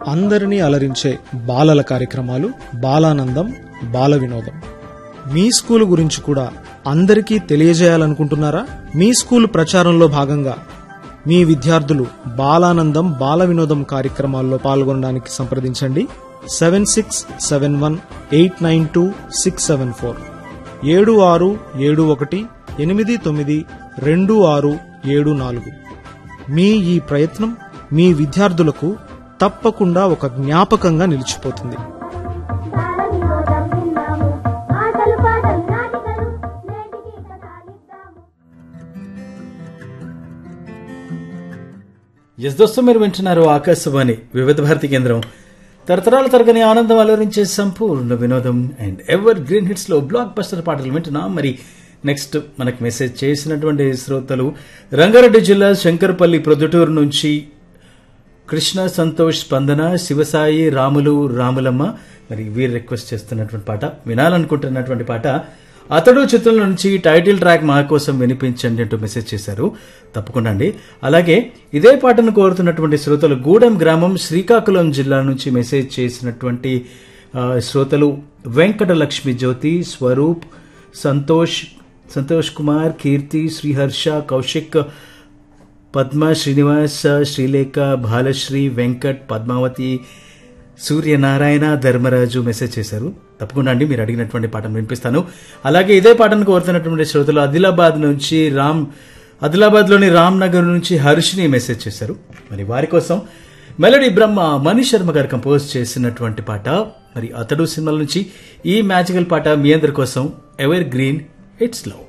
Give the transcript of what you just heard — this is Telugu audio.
అందరినీ అలరించే బాలల కార్యక్రమాలు బాలానందం బాల వినోదం మీ స్కూల్ గురించి కూడా అందరికీ తెలియజేయాలనుకుంటున్నారా మీ స్కూల్ ప్రచారంలో భాగంగా మీ విద్యార్థులు బాలానందం బాల వినోదం కార్యక్రమాల్లో పాల్గొనడానికి సంప్రదించండి seven six seven one eight nine two six seven four ఏడు ఆరు ఏడు ఒకటి ఎనిమిది తొమ్మిది రెండు ఆరు ఏడు నాలుగు మీ ఈ ప్రయత్నం మీ విద్యార్థులకు తప్పకుండా ఒక జ్ఞాపకంగా నిలిచిపోతుంది బాలవినోదం విన్నాము ఆటలు పాటలు నాటికలు నేటికి కథాలిద్దాము ఎస్ దోస్తు మీరు వింటున్నారు ఆకాశవాణి వివిధ భారతి కేంద్రం తరతరాల తరగని ఆనందం అలరించే సంపూర్ణ వినోదం అండ్ ఎవర్ గ్రీన్ హిట్స్ లో బ్లాక్ బస్టర్ పాటలు వింటున్నాం మరి నెక్స్ట్ మనకు మెసేజ్ చేసినటువంటి శ్రోతలు రంగారెడ్డి జిల్లా శంకర్పల్లి ప్రొద్దుటూరు నుంచి కృష్ణ సంతోష్ స్పందన శివసాయి రాములు రాములమ్మ మరి వీరు రిక్వెస్ట్ చేస్తున్నటువంటి పాట వినాలనుకుంటున్నటువంటి పాట అతడు చిత్రం నుంచి టైటిల్ ట్రాక్ మా కోసం వినిపించండి అంటూ మెసేజ్ చేశారు తప్పకుండా అండి అలాగే ఇదే పాటను కోరుతున్నటువంటి శ్రోతలు గూడెం గ్రామం శ్రీకాకుళం జిల్లా నుంచి మెసేజ్ చేసినటువంటి ఆ, శ్రోతలు వెంకట లక్ష్మి జ్యోతి స్వరూప్ సంతోష్ సంతోష్ కుమార్ కీర్తి శ్రీహర్ష కౌశిక్ పద్మ శ్రీనివాస్ శ్రీలేఖ బాలశ్రీ వెంకట్ పద్మావతి సూర్యనారాయణ ధర్మరాజు మెసేజ్ చేశారు తప్పకుండా అండి మీరు అడిగినటువంటి పాటను వినిపిస్తాను అలాగే ఇదే పాటను కోరుతున్నటువంటి శ్రోతలు ఆదిలాబాద్ నుంచి రామ్ ఆదిలాబాద్లోని రామ్ నగర్ నుంచి హర్షిని మెసేజ్ చేశారు మరి వారి కోసం మెలడీ బ్రహ్మ మణి శర్మ గారు కంపోజ్ చేసినటువంటి పాట మరి అతడు సినిమాల నుంచి ఈ మ్యాజికల్ పాట మీ అందరి కోసం ఎవర్ గ్రీన్ హిట్స్ లవ్